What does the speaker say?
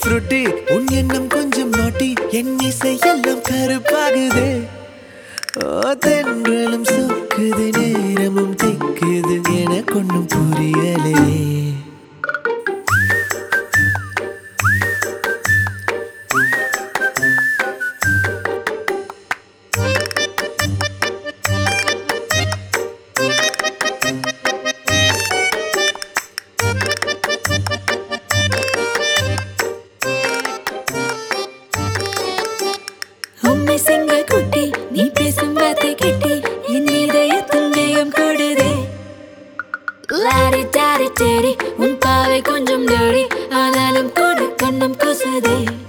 Frooti உன் எண்ணம் கொஞ்சம் நாட்டி என் இசை எல்லாம் கருப்பாகுதே ஓ தென்றலும் சொக்குது நேரமும் திக்குது எனக்கு ஒன்றும் புரியலையே உண்மை சிங்க குட்டி நீ பேசும் வார்த்தை கெட்டி என் இதயத்தில் வேகம் கொடுதே லாரி டாரி டேரி உன் பாவை கொஞ்சம் டேரி ஆனாலும் கூட கண்ணம் கொசுதே